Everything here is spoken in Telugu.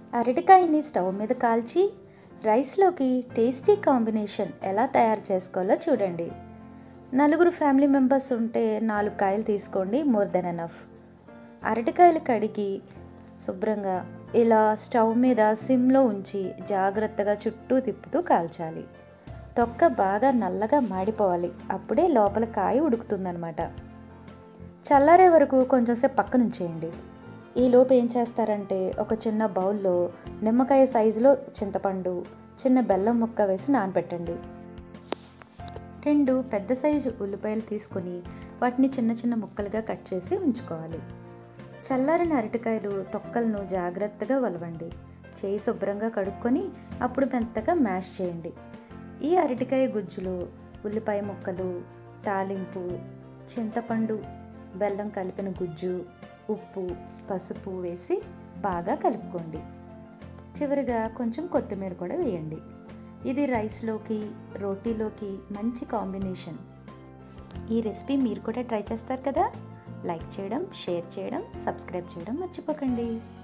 అరటికాయని స్టవ్ మీద కాల్చి రైస్లోకి టేస్టీ కాంబినేషన్ ఎలా తయారు చేసుకోవాలో చూడండి నలుగురు ఫ్యామిలీ మెంబర్స్ ఉంటే నాలుగు కాయలు తీసుకోండి మోర్ దెన్ ఎనఫ్ అరటికాయలు కడిగి శుభ్రంగా ఇలా స్టవ్ మీద సిమ్లో ఉంచి జాగ్రత్తగా చుట్టూ తిప్పుతూ కాల్చాలి తొక్క బాగా నల్లగా మాడిపోవాలి అప్పుడే లోపల కాయ ఉడుకుతుందనమాట చల్లారే వరకు కొంచెంసేపు పక్కన ఉంచేయండి ఈలోపు ఏం చేస్తారంటే ఒక చిన్న బౌల్లో నిమ్మకాయ సైజులో చింతపండు చిన్న బెల్లం ముక్క వేసి నానబెట్టండి రెండు పెద్ద సైజు ఉల్లిపాయలు తీసుకొని వాటిని చిన్న చిన్న ముక్కలుగా కట్ చేసి ఉంచుకోవాలి చల్లారిన అరటికాయలు తొక్కలను జాగ్రత్తగా వలవండి చేయి శుభ్రంగా కడుక్కొని అప్పుడు మెత్తగా మ్యాష్ చేయండి ఈ అరటికాయ గుజ్జులో ఉల్లిపాయ ముక్కలు తాలింపు చింతపండు బెల్లం కలిపిన గుజ్జు ఉప్పు పసుపు వేసి బాగా కలుపుకోండి చివరిగా కొంచెం కొత్తిమీర కూడా వేయండి ఇది రైస్లోకి రోటీలోకి మంచి కాంబినేషన్ ఈ రెసిపీ మీరు కూడా ట్రై చేస్తారు కదా లైక్ చేయడం షేర్ చేయడం సబ్స్క్రైబ్ చేయడం మర్చిపోకండి